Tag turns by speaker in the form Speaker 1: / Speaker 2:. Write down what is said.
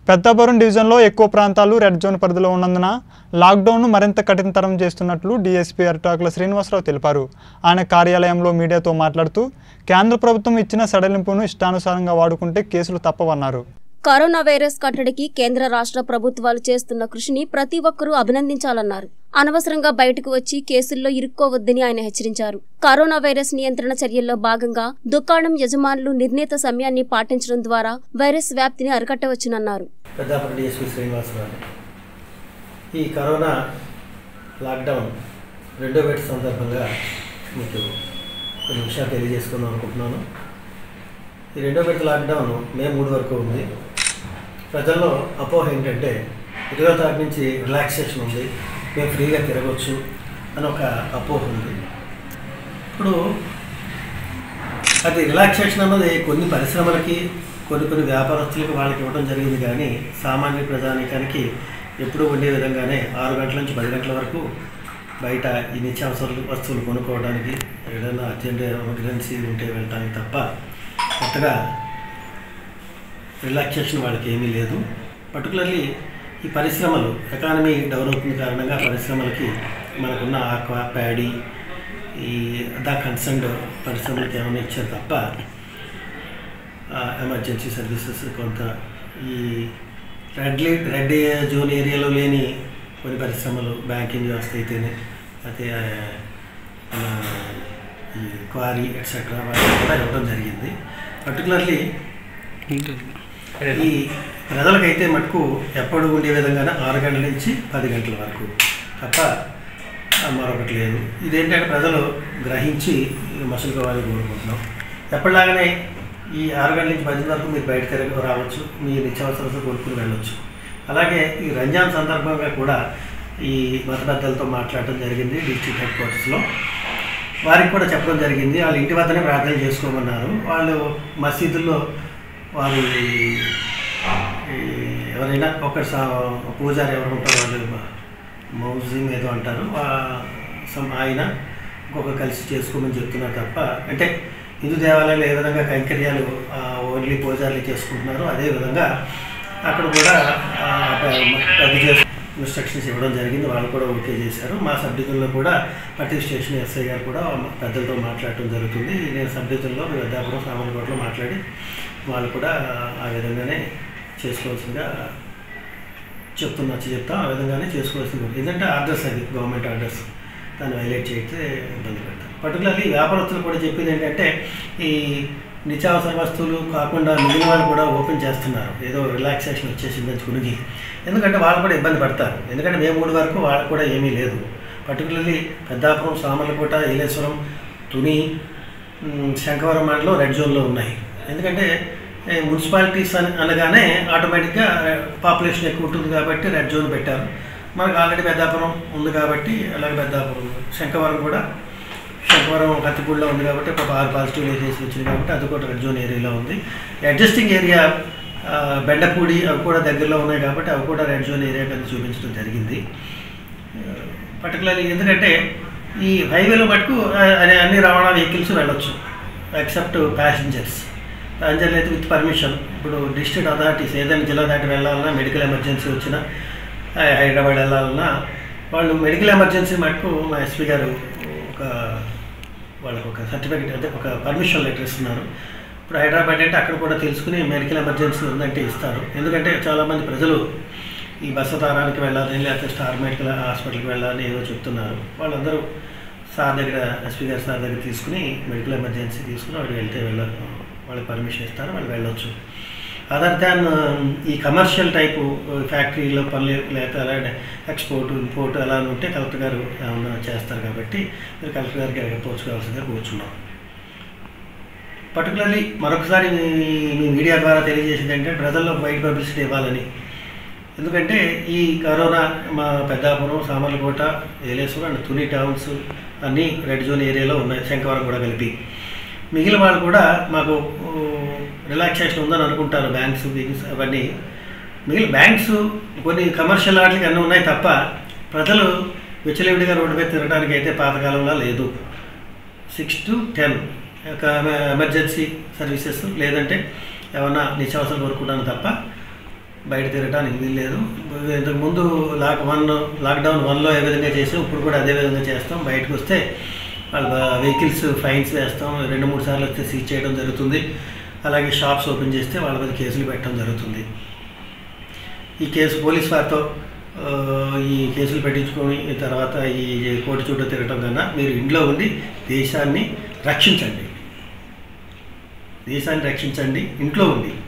Speaker 1: పెద్దాపురం డివిజన్లో ఎక్కువ ప్రాంతాలు రెడ్ జోన్ పరిధిలో ఉన్నందున లాక్డౌన్ను మరింత కఠినతరం చేస్తున్నట్లు డీఎస్పీ అరిటాకుల శ్రీనివాసరావు తెలిపారు ఆయన కార్యాలయంలో మీడియాతో మాట్లాడుతూ కేంద్ర ప్రభుత్వం ఇచ్చిన సడలింపును ఇష్టానుసారంగా వాడుకుంటే కేసులు తప్పవన్నారు
Speaker 2: కరోనా వైరస్ కట్టడికి కేంద్ర రాష్ట్ర ప్రభుత్వాలు చేస్తున్న కృషిని ప్రతి ఒక్కరూ అభినందించాలన్నారు అనవసరంగా బయటకు వచ్చి కేసుల్లో ఇరుక్కోవద్దని ఆయన హెచ్చరించారు కరోనా వైరస్ నియంత్రణ చర్యల్లో భాగంగా దుకాణం యజమానులు నిర్ణీత సమయాన్ని పాటించడం ద్వారా వైరస్ వ్యాప్తిని అరికట్టవచ్చునన్నారు
Speaker 3: పెద్దాపురం డిఎస్పీ శ్రీనివాసరావు ఈ కరోనా లాక్డౌన్ రెండో వేట సందర్భంగా మీకు కొన్ని విషయాలు తెలియజేసుకుందాం అనుకుంటున్నాను ఈ రెండో విడత లాక్డౌన్ మే మూడు వరకు ఉంది ప్రజల్లో అపోహ ఏంటంటే ఇరవై తారీఖు నుంచి రిలాక్సేషన్ ఉంది మేము ఫ్రీగా తిరగవచ్చు అని ఒక అపోహ ఉంది ఇప్పుడు అది రిలాక్సేషన్ అన్నది కొన్ని పరిశ్రమలకి కొన్ని కొన్ని వ్యాపారస్తులకు వాళ్ళకి ఇవ్వడం జరిగింది కానీ సామాన్య ప్రజానికానికి ఎప్పుడూ ఉండే విధంగానే ఆరు గంటల నుంచి పది గంటల వరకు బయట ఈ నిత్యావసర వస్తువులు కొనుక్కోవడానికి ఏదైనా అర్జెంట్ ఎమర్జెన్సీ ఉంటే వెళ్ళడానికి తప్ప కొత్తగా రిలాక్సేషన్ వాళ్ళకి ఏమీ లేదు పర్టికులర్లీ ఈ పరిశ్రమలు ఎకానమీ డెవలప్ అవుతున్న కారణంగా పరిశ్రమలకి మనకున్న ఆక్వా ప్యాడీ ఈ దా కన్సర్న్డ్ పరిశ్రమలకి ఏమైనా ఇచ్చారు తప్ప ఎమర్జెన్సీ సర్వీసెస్ కొంత ఈ రెడ్ లీ రెడ్ జోన్ ఏరియాలో లేని కొన్ని పరిశ్రమలు బ్యాంకింగ్ వ్యవస్థ అయితేనే అయితే ఆ, ఈ క్వారీ ఎట్సెట్రా వాళ్ళకి కూడా ఇవ్వడం జరిగింది పర్టికులర్లీ ఈ ప్రజలకైతే మటుకు ఎప్పుడు ఉండే విధంగానే ఆరు గంటల నుంచి పది గంటల వరకు తప్ప ఆ, మరొకటి లేదు ఇదేంటంటే ప్రజలు గ్రహించి మసులుకోవాలని కోరుకుంటున్నాం ఎప్పటిలాగానే ఈ ఆరు గంటల నుంచి పది వరకు మీరు బయట తిరగ రావచ్చు మీ నిత్యావసరాలతో కొనుక్కుని వెళ్ళొచ్చు అలాగే ఈ రంజాన్ సందర్భంగా కూడా ఈ మత పెద్దలతో మాట్లాడటం జరిగింది డిస్ట్రిక్ట్ హెడ్ క్వార్టర్స్లో వారికి కూడా చెప్పడం జరిగింది వాళ్ళు ఇంటి వద్దనే ప్రార్థన చేసుకోమన్నారు వాళ్ళు మసీదుల్లో వారు ఈ- ఈ ఎవరైనా ఒక సా- పూజారి ఎవరు ఉంటారో వాళ్ళు మౌజింగ్ ఏదో అంటారు ఆ- సమ్ ఆయన ఇంకొక కలిసి చేసుకోమని చెప్తున్నారు తప్ప అంటే హిందూ దేవాలయాలు ఏ విధంగా కైంకర్యాలు ఆ, ఓన్లీ పూజారులు చేసుకుంటున్నారో అదే విధంగా అక్కడ కూడా ఆ, పెద్ద చేసు ఇన్స్ట్రక్షన్స్ ఇవ్వడం జరిగింది వాళ్ళు కూడా ఓకే చేశారు మా సబ్ డివిజన్లో కూడా ప్రతి స్టేషన్ ఎస్ఐ గారు కూడా పెద్దలతో మాట్లాడటం జరుగుతుంది నేను సబ్ డివిజన్లో పెద్దాపురం సామర్లకోటలో మాట్లాడి వాళ్ళు కూడా ఆ విధంగానే చేసుకోవాల్సిందిగా చెప్తున్నా చెప్తాం ఆ విధంగానే చేసుకోవాల్సింది ఎందుకంటే ఆర్డర్స్ అది గవర్నమెంట్ ఆర్డర్స్ దాన్ని వైలేట్ చేస్తే ఇబ్బంది పెడతారు పర్టికులర్లీ వ్యాపారస్తులు కూడా చెప్పింది ఏంటంటే ఈ నిత్యావసర వస్తువులు కాకుండా మిగిలిన వాళ్ళు కూడా ఓపెన్ చేస్తున్నారు ఏదో రిలాక్సేషన్ వచ్చేసిందని కునిగి ఎందుకంటే వాళ్ళు కూడా ఇబ్బంది పడతారు ఎందుకంటే మే మూడు వరకు వాళ్ళకు కూడా ఏమీ లేదు పర్టికులర్లీ పెద్దాపురం సామర్లకోట ఏలేశ్వరం తుని మ్, శంఖవరం మండలం రెడ్ జోన్లో ఉన్నాయి ఎందుకంటే ఏ, మున్సిపాలిటీస్ అని అనగానే ఆటోమేటిక్గా పాపులేషన్ ఎక్కువ ఉంటుంది కాబట్టి రెడ్ జోన్ పెట్టారు మనకు ఆల్రెడీ పెద్దాపురం ఉంది కాబట్టి అలాగే పెద్దాపురం శంఖవరం కూడా శంఖవరం కత్తిపూడిలో ఉంది కాబట్టి ఒక ఆరు పాజిటివ్ కేసెస్ వచ్చింది కాబట్టి అది కూడా రెడ్ జోన్ ఏరియాలో ఉంది అడ్జస్టింగ్ ఏరియా ఆ, బెండపూడి అవి కూడా దగ్గరలో ఉన్నాయి కాబట్టి అవి కూడా రెడ్ జోన్ ఏరియా కింద చూపించడం జరిగింది పర్టికులర్లీ ఎందుకంటే ఈ హైవేలో మటుకు ఆ, అన్ని- అన్ని రవాణా వెహికల్స్ వెళ్ళొచ్చు ఎక్సెప్ట్ ప్యాసింజర్స్ ప్యాసింజర్లు అయితే విత్ పర్మిషన్ ఇప్పుడు డిస్ట్రిక్ట్ అథారిటీస్ ఏదైనా జిల్లా దాటి వెళ్ళాలన్నా మెడికల్ ఎమర్జెన్సీ వచ్చినా ఆ, హైదరాబాద్ వెళ్ళాలన్నా వాళ్ళు మెడికల్ ఎమర్జెన్సీ మటుకు మా ఎస్పీ గారు ఒక వాళ్ళకు ఒక సర్టిఫికేట్ అంటే ఒక పర్మిషన్ లెటర్ ఇస్తున్నారు ఇప్పుడు హైదరాబాద్ అంటే అక్కడ కూడా తెలుసుకుని మెడికల్ ఎమర్జెన్సీ ఉందంటే ఇస్తారు ఎందుకంటే చాలామంది ప్రజలు ఈ బసతారానికి వెళ్ళాలని లేకపోతే స్టార్ మెడికల్ హాస్పిటల్కి వెళ్ళాలని ఏదో చెప్తున్నారు వాళ్ళందరూ సార్ దగ్గర ఎస్పీ గారి సార్ దగ్గర తీసుకుని మెడికల్ ఎమర్జెన్సీ తీసుకుని వాళ్ళు వెళ్తే వెళ్ళ వాళ్ళకి పర్మిషన్ ఇస్తారు వాళ్ళు వెళ్ళొచ్చు అదర్ దాన్ ఈ కమర్షియల్ టైపు ఫ్యాక్టరీలో పనులు లేకపోతే అలాగే ఎక్స్పోర్ట్ ఇంపోర్ట్ అలా ఉంటే కలెక్టర్ గారు ఏమన్నా చేస్తారు కాబట్టి మీరు కలెక్టర్ గారికి అడగపోవచ్చు కావాల్సిందిగా కూర్చున్నాం పర్టికులర్లీ మరొకసారి మీ మీ మీడియా ద్వారా తెలియజేసింది ఏంటంటే ప్రజల్లో వైడ్ పబ్లిసిటీ ఇవ్వాలని ఎందుకంటే ఈ కరోనా మా పెద్దాపురం సామర్లకోట ఏలేశ్వరం అండ్ తుని టౌన్స్ అన్నీ రెడ్ జోన్ ఏరియాలో ఉన్నాయి శంకవరం కూడా కలిపి మిగిలిన వాళ్ళు కూడా మాకు రిలాక్సేషన్ ఉందని అనుకుంటారు బ్యాంక్స్ బిజినెస్ అవన్నీ మిగిలిన బ్యాంక్స్ కొన్ని కమర్షియల్ వాటికి అన్నీ ఉన్నాయి తప్ప ప్రజలు విచ్చలవిడిగా రోడ్డు మీద తిరగడానికి అయితే పాతకాలంలో లేదు సిక్స్ టు టెన్ ఒక ఎమర్జెన్సీ సర్వీసెస్ లేదంటే ఏమన్నా నిత్యావసరం కోరుకుంటాను తప్ప బయట తిరగడానికి వీల్లేదు ఇంతకుముందు లాక్ వన్ లాక్డౌన్ వన్లో ఏ విధంగా చేసాం ఇప్పుడు కూడా అదే విధంగా చేస్తాం బయటకు వస్తే వాళ్ళ వెహికల్స్ ఫైన్స్ వేస్తాం రెండు మూడు సార్లు వస్తే సీజ్ చేయడం జరుగుతుంది అలాగే షాప్స్ ఓపెన్ చేస్తే వాళ్ళ మీద కేసులు పెట్టడం జరుగుతుంది ఈ కేసు పోలీస్ వారితో ఆ, ఈ కేసులు పెట్టించుకొని తర్వాత ఈ కోర్టు చుట్టూ తిరగటం కన్నా మీరు ఇంట్లో ఉండి దేశాన్ని రక్షించండి దేశాన్ని రక్షించండి ఇంట్లో ఉండి